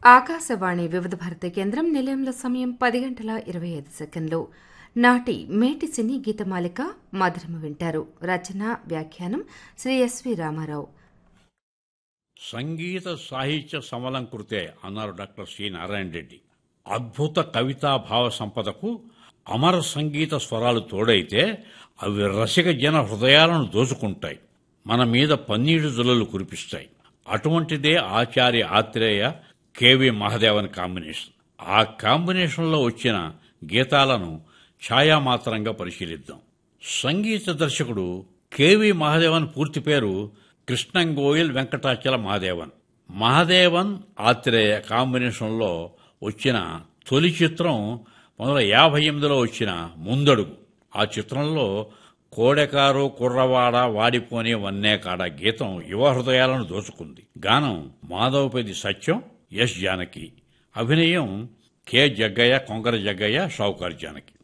ఆకాశవాణి వివిధ భారతి కేంద్రం నిలయంలో సమయం పది గంటల ఇరవై ఐదు సెకండ్లు నాటి మేటి సినీ గీతమాలిక మధురమ వింటారు రచన వ్యాఖ్యానం శ్రీ ఎస్వి రామారావు సంగీత సాహిత్య సమలంకృతే అన్నారు డాక్టర్ సి నారాయణ రెడ్డి అద్భుత కవితా భావ సంపదకు అమర సంగీత స్వరాలు తోడైతే అవి రసిక జన హృదయాలను దోచుకుంటాయి మన మీద పన్నీటి జులలు కురిపిస్తాయి అటువంటిదే ఆచార్య ఆత్రేయ కెవి మహాదేవన్ కాంబినేషన్ ఆ కాంబినేషన్లో వచ్చిన గీతాలను ఛాయామాత్రంగా పరిశీలిద్దాం సంగీత దర్శకుడు కెవి మహాదేవన్ పూర్తి పేరు కృష్ణంగోయల్ వెంకటాచల మహాదేవన్ మహాదేవన్ ఆత్రేయ కాంబినేషన్లో వచ్చిన తొలి చిత్రం పంతొమ్మిది వందల యాభై ఎనిమిదిలో వచ్చిన ముందడుగు ఆ చిత్రంలో కోడెకారు కుర్రవాడ వాడిపోని వన్నే కాడ గీతం యువ హృదయాలను దోచుకుంది గానం మాధవపతి సత్యం ఎస్ జానకి అభినయం కె జగ్గయ్య కొంకర జగ్గయ్య షావుకార్ జానకి